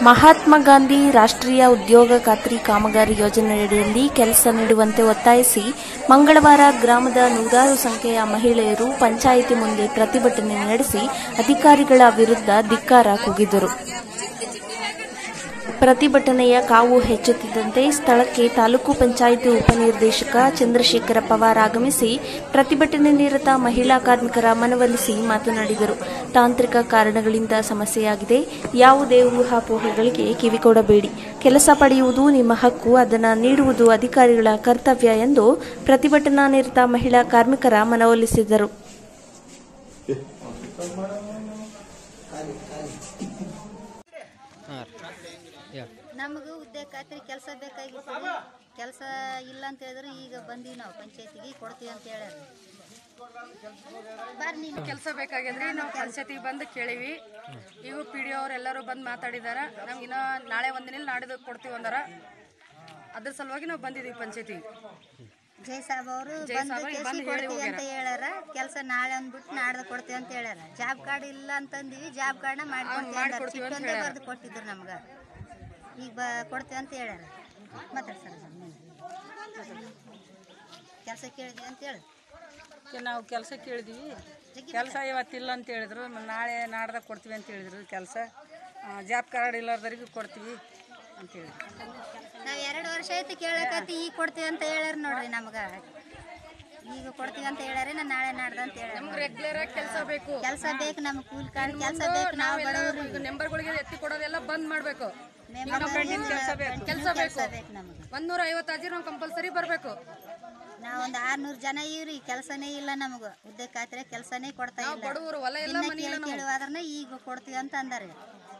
ಮಹಾತ್ಮ ಗಾಂಧಿ ರಾಷ್ಟ್ರೀಯ ಉದ್ಯೋಗ ಖಾತ್ರಿ ಕಾಮಗಾರಿ ಯೋಜನೆಯಡಿಯಲ್ಲಿ ಕೆಲಸ ನೀಡುವಂತೆ ಒತ್ತಾಯಿಸಿ ಮಂಗಳವಾರ ಗ್ರಾಮದ ನೂರಾರು ಸಂಖ್ಯೆಯ ಮಹಿಳೆಯರು ಪಂಚಾಯಿತಿ ಮುಂದೆ ಪ್ರತಿಭಟನೆ ನಡೆಸಿ ಅಧಿಕಾರಿಗಳ ವಿರುದ್ಧ ಧಿಕ್ಕಾರ ಕೂಗಿದರು ಪ್ರತಿಭಟನೆಯ ಕಾವು ಹೆಚ್ಚುತ್ತಿದ್ದಂತೆ ಸ್ಥಳಕ್ಕೆ ತಾಲೂಕು ಪಂಚಾಯಿತಿ ಉಪನಿರ್ದೇಶಕ ಚಂದ್ರಶೇಖರ ಪವಾರ್ ಆಗಮಿಸಿ ಪ್ರತಿಭಟನೆ ನಿರತ ಮಹಿಳಾ ಕಾರ್ಮಿಕರ ಮನವೊಲಿಸಿ ಮಾತನಾಡಿದರು ತಾಂತ್ರಿಕ ಕಾರಣಗಳಿಂದ ಸಮಸ್ಯೆಯಾಗಿದೆ ಯಾವುದೇ ಊಹಾಪೋಹಗಳಿಗೆ ಕಿವಿಕೊಡಬೇಡಿ ಕೆಲಸ ಪಡೆಯುವುದು ನಿಮ್ಮ ಹಕ್ಕು ಅದನ್ನು ನೀಡುವುದು ಅಧಿಕಾರಿಗಳ ಕರ್ತವ್ಯ ಎಂದು ಪ್ರತಿಭಟನಾ ನಿರತ ಮಹಿಳಾ ಕಾರ್ಮಿಕರ ಮನವೊಲಿಸಿದರು ನಮಗೂ ಉದ್ಯೋಗ ಖಾತ್ರಿ ಕೆಲಸ ಬೇಕಾಗಿತ್ತು ಕೆಲಸ ಇಲ್ಲ ಅಂತ ಹೇಳಿದ್ರೆ ಈಗ ಬಂದೀವಿ ನಾವು ಪಂಚಾಯತಿಗೆ ಕೊಡ್ತೀವಿ ಅಂತ ಹೇಳ್ಯಾರ ಬರ್ರಿ ನೀನು ಕೆಲಸ ಬೇಕಾಗಿದ್ರಿ ನಾವು ಪಂಚಾಯತಿಗೆ ಬಂದು ಕೇಳೀವಿ ಈಗ ಪಿ ಡಿ ಅವ್ರು ಎಲ್ಲರೂ ಬಂದು ಮಾತಾಡಿದಾರ ನಮ್ಗೆ ಇನ್ನೂ ನಾಳೆ ಒಂದಿನ ನಾಡಿದ್ದು ಕೊಡ್ತೀವಿ ಅಂದಾರ ಅದ್ರ ಸಲುವಾಗಿ ನಾವು ಬಂದಿದ್ದೀವಿ ಪಂಚಾಯತಿಗೆ ಜೈ ಸಾಬ್ ಅವರು ಜೈ ಬಂದು ಸಾಬ್ ಅವ್ರು ಕೇಸಿ ಬಂದು ಹೇಳಿ ಕೊಡ್ತೀವಿ ಅಂತ ಹೇಳ್ಯಾರ ಕೆಲಸ ನಾಳೆ ಅಂದ್ಬಿಟ್ಟು ನಾಡ್ದು ಕೊಡ್ತೀವಿ ಅಂತ ಹೇಳ್ಯಾರ ಜಾಬ್ ಕಾರ್ಡ್ ಇಲ್ಲ ಅಂತಂದಿವಿ ಜಾಬ್ ಕಾರ್ಡ್ನ ಮಾಡ್ಕೊಡ್ತೀವಿ ಅಂದಾರ ಮಾಡ್ಕೊಡ್ತೀವಿ ಅಂತ ಚಿಟ್ಟೊಂದೇ ಹೇಳ್ಯಾರ. ಬರ್ದು ಕೊಟ್ಟಿದ್ರು ನಮ್ಗೆ ಈಗ ಬ ಕೊಡ್ತೀವಿ ಅಂತ ಹೇಳ್ಯಾರ ಮಾತಾಡಿ ಸರ್ ಕೆಲಸ ಕೇಳಿದ್ವಿ ಅಂತ ಹೇಳಿ ಕೆ- ನಾವು ಕೆಲಸ ಕೇಳಿದ್ವಿ ಕೆಲಸ ಇವತ್ತಿಲ್ಲ ಅಂತ ಹೇಳಿದ್ರು ಮ- ನಾಳೆ ನಾಡ್ದಾಗ ಕೊಡ್ತೀವಿ ಅಂತ ಹೇಳಿದ್ರು ಕೆಲಸ ಜಾಬ್ ಕಾರ್ಡ್ ಇಲ್ಲಾರ್ದರಿಗೂ ಕೊಡ್ತೀವಿ ಅಂತ ಹೇಳಿದ್ರು ನಾವ್ ಎರಡು ವರ್ಷ ಆಯ್ತು ಕೇಳಕತ್ತಿ ಈಗ ಕೊಡ್ತೀವಿ ಅಂತ ಹೇಳ್ಯಾರ ನೋಡ್ರಿ ನಮ್ಗ ಈಗ ಕೊಡ್ತೀವಿ ಅಂತ ಹೇಳ್ಯಾರ ನಾ ನಾಳೆ ನಾಡ್ದ ಅಂತ ಹೇಳ್ಯಾರ ರೆಗ್ಯುಲರ್ ಆಗಿ ಕೆಲಸ ಬೇಕು ಕೆಲಸ ಬೇಕು ನಮ್ಗೆ ಕೂಲಿ ಕಾರ್ಡ್ ಕೆಲಸ ಬೇಕು ನಾವು ಬಡವರು ನಂಬರ್ಗಳಿಗೆ ಎತ್ತಿ ಕೊಡೋದೆಲ್ಲ ಬಂದ್ ಮಾಡಬೇಕು ಕೆಲಸ ಬೇಕು ಕೆಲಸ ಬೇಕು ಬೇಕು ನಮ್ಗೆ ಒಂದೂರ ಐವತ್ತು ಅಜಿ ನಾವು ಕಂಪಲ್ಸರಿ ಬರಬೇಕು ನಾವ್ ಒಂದ್ ಆರ್ನೂರ್ ಜನ ಇವ್ರಿ ಕೆಲಸನೇ ಇಲ್ಲ ನಮಗ ಉದ್ಯೋಗ ಖಾತ್ರಿ ಕೆಲಸನೇ ಕೊಡ್ತಾ ಇಲ್ಲ ಬಡವರು ಹೊಲ ಎಲ್ಲ ದಿನ ಕೇಳಿ ಕೇಳಿ ಹೋದ್ರನೆ ಈಗ ಕೊಡ್ತೀವಿ ಅಂತ ಅಂದಾರೆ